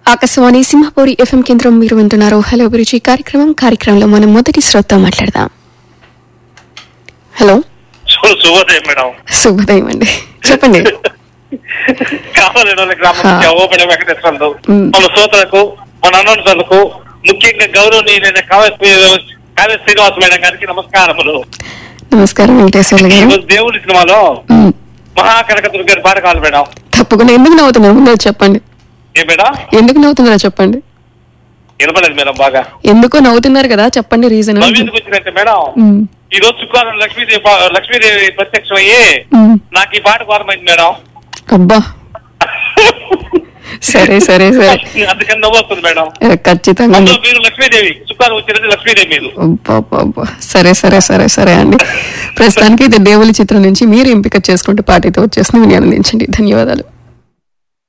Akashvani Simhapuri FM కేంద్రం మీరు వింటున్నారు హలో అభిరుచి కార్యక్రమం కార్యక్రమంలో మనం మొదటి శ్రోత మాట్లాడదాం హలో సు- శుభోదయం మేడం శుభోదయం అండి చెప్పండి కావాలని గ్రామం నుంచి హా. ఓపెన్ వెంకటేశ్వర్లు మ్. మన శ్రోతలకు మన అనంతలకు ముఖ్యంగా గౌరవనీయులైన కావ్య కావ్య శ్రీనివాస మేడం గారికి నమస్కారములు నమస్కారం వెంకటేశ్వర్లు ఈ గారు రోజు దేవుడి సినిమాలో మ్, మహాకనకదుర్గ గారి పాట కావాలి మేడం తప్పకుండా ఎందుకు నవ్వుతున్నారు ముందు అది చెప్పండి ఏ మేడం ఎందుకు నవ్వుతున్నారో చెప్పండి వినపడలేదు మేడం బాగా ఎందుకో నవ్వుతున్నారు కదా చెప్పండి రీజన్ నవ్వు ఎందుకు వచ్చిందంటే మేడం ఈ రోజు శుక్రవారం లక్ష్మీదేవి పా- లక్ష్మీదేవి ప్రత్యక్షం అయ్యి నాకు ఈ పాట కోరమైంది మేడం అబ్బా సరే సరే సరే అందుకని నవ్వు వస్తుంది మేడం ఏ, ఖచ్చితంగా అందులో మీరు లక్ష్మీదేవి శుక్రవారం వచ్చినది లక్ష్మీదేవి మీరు అబ్బబ్బబ్బా. సరే సరే సరే సరే అండి ప్రస్తుతానికి ఇది దేవుని చిత్రం నుంచి మీరు ఎంపిక చేసుకుంటే పాటైతే వచ్చేసింది విని ఆనందించండి ధన్యవాదాలు